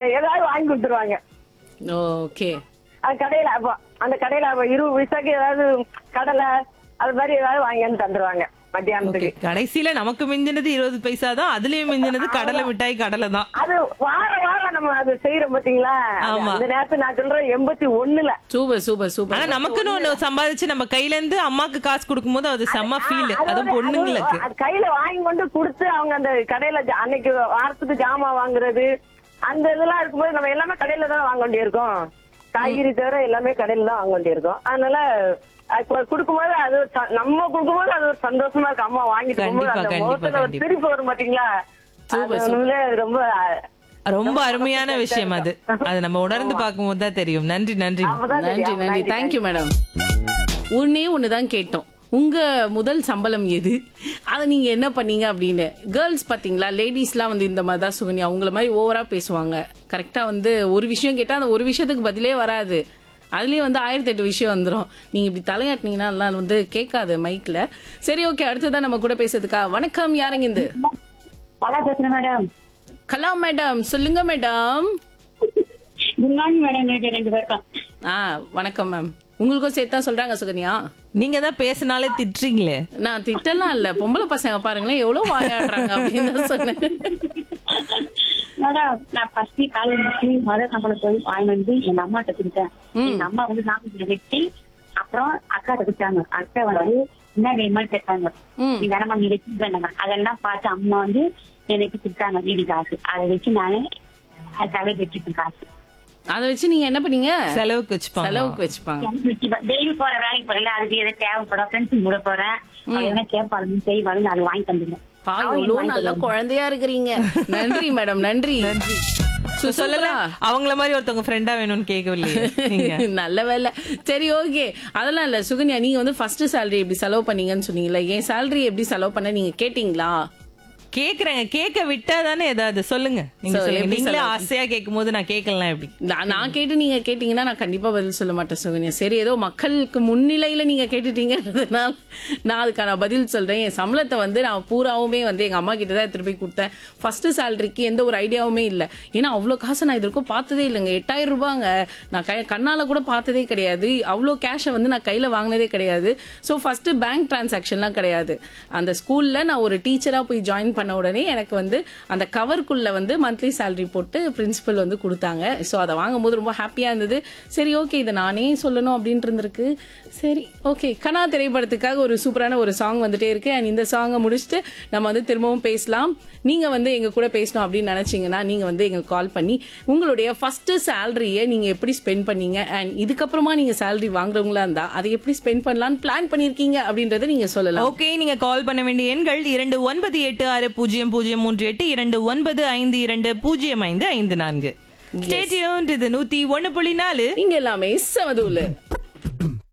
ஏதாவது வாங்கி கொடுத்துருவாங்க ஓகே அது கடையில அப்போ அந்த கடையில அப்ப இருபது பைசாக்கு ஏதாவது கடலை அது மாதிரி ஏதாவது வாங்கி வந்து தந்துருவாங்க ஓகே மத்தியானத்துக்கு கடைசியில நமக்கு மிஞ்சினது இருபது பைசா தான் அதுலயும் மிஞ்சினது கடலை மிட்டாய் கடலை தான் அது வார வாரம் நம்ம அது செய்யறோம் பாத்தீங்களா அது ஆமா. அந்த நேரத்துல நான் சொல்றேன் எண்பத்தி ஒண்ணுல சூப்பர் சூப்பர் ஆனா சூப்பர் நமக்குன்னு ஒண்ணு சம்பாதிச்சு நம்ம கையில இருந்து அம்மாக்கு காசு கொடுக்கும்போது அது செம்ம ஃபீல் அது அதுவும் வந்து- பொண்ணுங்களுக்கு அது கையில வாங்கி கொண்டு கொடுத்து அவங்க அந்த கடையில ஜா- அன்னைக்கு வாரத்துக்கு ஜாமான் வாங்குறது அந்த இதெல்லாம் இருக்கும்போது நம்ம எல்லாமே கடையில தான் வாங்க வேண்டியிருக்கோம் காய்கறி தவிர எல்லாமே கடையில தான் வாங்க வேண்டியிருக்கோம் அதனால அது கு- கொடுக்கும்போது அது ஒரு ச- நம்ம கொடுக்கும்போது அது ஒரு சந்தோஷமா இருக்கு அம்மா வாங்கிட்டு போகும்போது கண்டிப்பா, அந்த கண்டிப்பா, முகத்துல ஒரு கண்டிப்பா. திருப்பி வரும் பாத்தீங்களா Super, அது உண்மையிலே ரொம்ப ரொம்ப அருமையான விஷயம் அது அது நம்ம உணர்ந்து பார்க்கும்போது தான் தெரியும் நன்றி நன்றி அப்பதான் நன்றி தெரியும். நன்றி தேங்க்யூ மேடம் ஒன்னே ஒண்ணுதான் கேட்டோம் உங்க முதல் சம்பளம் எது அதை நீங்க என்ன பண்ணீங்க அப்படின்னு கேர்ள்ஸ் பாத்தீங்களா லேடிஸ்லாம் வந்து இந்த மாதிரி தான் சுகன்யா அவங்கள மாதிரி ஓவரா பேசுவாங்க கரெக்டா வந்து ஒரு விஷயம் கேட்டா அந்த ஒரு விஷயத்துக்கு பதிலே வராது அதுலயே வந்து ஆயிரத்தி எட்டு விஷயம் வந்துடும் நீங்க இப்படி தலையாட்டினீங்கன்னா எல்லாம் வந்து கேட்காது மைக்ல சரி ஓகே அடுத்ததான் நம்ம கூட பேசுறதுக்கா வணக்கம் யாருங்க இந்த நல்லா பேசுறேன் மேடம் கலா மேடம் சொல்லுங்க மேடம் குட் மார்னிங் மேடம் நேற்று ரெண்டு பேருக்கும் ஆ வணக்கம் மேம் உங்களுக்கும் சேர்த்து தான் சொல்றாங்க சுகன்யா நீங்க தான் பேசினாலே திட்டுறீங்களே நான் திட்டலாம் இல்ல பொம்பளை பசங்க பாருங்களேன் எவ்வளவு வாயாடுறாங்க அப்படின்னு தான் சொன்னேன் மேடம் நான் ஃபர்ஸ்ட் காலேஜ் முடிச்சு மொதல் சம்பளம் போய் வாங்கி வந்து எங்க அம்மாட்ட கொடுத்தேன் எங்க அம்மா வந்து சாமி வச்சு அப்புறம் அக்காட்ட கொடுத்தாங்க அக்கா வந்து என்ன வேணுமான்னு கேட்டாங்க ம். நீ வேணாமா நீ வச்சுக்கணும் அதெல்லாம் பார்த்து அம்மா வந்து எனக்கு கொடுத்தாங்க வீடு காசு அதை வச்சு நானு தலை வச்சுட்டேன் காசு அதை வச்சு நீங்க என்ன பண்ணீங்க செலவுக்கு வச்சுப்பாங்க செலவுக்கு வச்சுப்பாங்க டெய்லி போற வேலைக்கு போறேன் அதுக்கு எதை தேவைப்படும் ஃப்ரெண்ட்ஸ் கூட போறேன் அவ என்ன கேட்பாரு செய்வாருன்னு அதை வாங்கி தந்துடுவேன் பா எவ்வளவு நல்ல குழந்தையா இருக்கிறீங்க நன்றி மேடம் நன்றி நன்றி சு- சொல்லல சூப்பரா. அவங்கள மாதிரி ஒருத்தவங்க ஃப்ரெண்டா வேணும்னு கேட்கவில்லையே நீங்க நல்ல வேலை சரி ஓகே அதெல்லாம் இல்ல சுகன்யா நீங்க வந்து ஃபர்ஸ்ட் salary எப்படி செலவு பண்ணீங்கன்னு சொன்னீங்கல்ல என் salary எப்படி செலவு பண்ண நீங்க கேட்டீங்களா கேக்குறேங்க கேட்க விட்டா தானே ஏதாவது சொல்லுங்க நீங்க So, சொல்லுங்க எப்படி நீங்களே சொல்ல- ஆசையா கேட்கும் போது நான் கேட்கலாம் எப்படி நான் நான் கேட்டு நீங்க கேட்டீங்கன்னா நான் கண்டிப்பா பதில் சொல்ல மாட்டேன் சுகன்யா சரி ஏதோ மக்களுக்கு முன்னிலையில நீங்க கேட்டுட்டீங்கன்றதுனால நான் அதுக்கான பதில் சொல்றேன் என் சம்பளத்தை வந்து நான் பூராவுமே வந்து எங்க அம்மா கிட்ட தான் திருப்பி கொடுத்தேன் ஃபர்ஸ்ட் சேலரிக்கு எந்த ஒரு ஐடியாவுமே இல்லை ஏன்னா அவ்வளோ காசை நான் இது வரைக்கும் பார்த்ததே இல்லைங்க எட்டாயிரம் ரூபாங்க நான் கை கண்ணால கூட பார்த்ததே கிடையாது அவ்வளோ கேஷை வந்து நான் கையில வாங்கினதே கிடையாது ஸோ ஃபர்ஸ்ட் பேங்க் டிரான்சாக்ஷன்லாம் கிடையாது அந்த ஸ்கூல்ல நான் ஒரு டீச்சரா போய் ஜாயின் பண்ண உடனே எனக்கு வந்து அந்த கவருக்குள்ள வந்து மந்த்லி salary போட்டு பிரின்சிபல் வந்து கொடுத்தாங்க ஸோ அதை வாங்கும்போது ரொம்ப ஹாப்பியா இருந்தது சரி ஓகே இதை நானே சொல்லணும் அப்படின்ட்டு இருந்திருக்கு சரி ஓகே கனா திரைப்படத்துக்காக ஒரு சூப்பரான ஒரு சாங் வந்துட்டே இருக்கு அண்ட் இந்த சாங்கை முடிச்சுட்டு நம்ம வந்து திரும்பவும் பேசலாம் நீங்க வந்து எங்க கூட பேசணும் அப்படின்னு நினைச்சீங்கன்னா நீங்க வந்து எங்களுக்கு கால் பண்ணி உங்களுடைய ஃபர்ஸ்ட் சேலரியை நீங்க எப்படி ஸ்பெண்ட் பண்ணீங்க அண்ட் இதுக்கப்புறமா நீங்க சேலரி வாங்குறவங்களா இருந்தா அதை எப்படி ஸ்பெண்ட் பண்ணலாம்னு பிளான் பண்ணிருக்கீங்க அப்படின்றத நீங்க சொல்லலாம் ஓகே நீங்க கால் பண்ண வேண்டிய எண்கள் இரண்டு ஒன்பது எட்டு ஆறு பூஜ்ஜியம் பூஜ்ஜியம் மூன்று எட்டு இரண்டு ஒன்பது ஐந்து இரண்டு பூஜ்ஜியம் ஐந்து ஐந்து நான்கு ஸ்டேடியம் இது நூத்தி ஒன்னு புள்ளி நாலு நீங்க எல்லாமே சமதூல